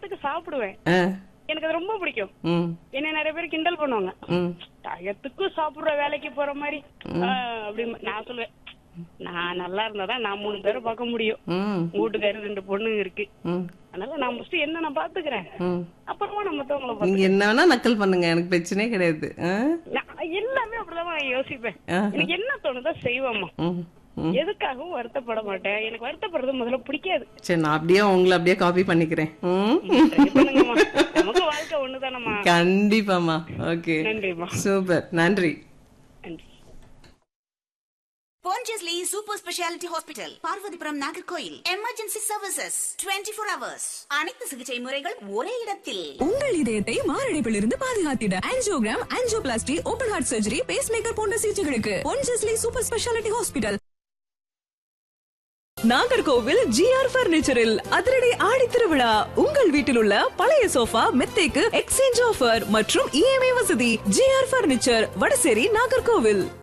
டயத்துக்கு சாப்பிடுவேன் ஆ, எனக்கு அது ரொம்ப பிடிக்கும் ம் என்ன நிறைய பேர் கிண்டல் பண்ணுவாங்க ம் டயத்துக்கு சாப்பிடுற வேலைக்கு போற மாதிரி ஆ, அப்படி நான் சொல்லுவேன் நான் நல்லா இருந்தாதான் நான் மூணு பேரை பார்க்க முடியும் ம் வீட்டுக்காரு ரெண்டு பொண்ணுங்க இருக்கு ம் அதனால நான் ஃபர்ஸ்ட் என்ன நான் பாத்துக்கிறேன் ம் அப்புறமா நம்ம மத்தவங்கள பாத்து நீங்க என்ன வேணா நக்கல் பண்ணுங்க எனக்கு பிரச்சனையே கிடையாது ஆ? நான் எல்லாமே அப்படிதான் யோசிப்பேன் ஆஹா. எனக்கு என்ன தோணுதோ செய்வேம்மா ம் ம் எதுக்காகவும் வருத்தப்பட மாட்டேன் எனக்கு வருத்தப்படுறது முதல்ல பிடிக்காது சரி நான் அப்படியே உங்களை அப்படியே காப்பி பண்ணிக்கிறேன் ம் Try பண்ணுங்கம்மா நமக்கு வாழ்க்கை ஒண்ணுதானம்மா கண்டிப்பாம்மா ஓகே நன்றிம்மா சூப்பர் நன்றி நன்றி Pondicherry Super Speciality Hospital, Parvathipuram Nagercoil emergency services 24 four hours அனைத்து சிகிச்சை முறைகள் ஒரே இடத்தில் உங்கள் இதயத்தை மாரடைப்பிலிருந்து பாதுகாத்திட angiogram angioplasty open heart surgery pace maker போன்ற சிகிச்சைகளுக்கு Ponjesly super speciality hospital Nagercoil GR பர்னிச்சரில் அதிரடி ஆடி திருவிழா உங்கள் வீட்டில் உள்ள பழைய சோஃபா மெத்தைக்கு எக்ஸ்சேஞ்ச் ஆஃபர் மற்றும் இஎம்ஐ வசதி ஜிஆர் பர்னிச்சர் வடசேரி நாகர்கோவில்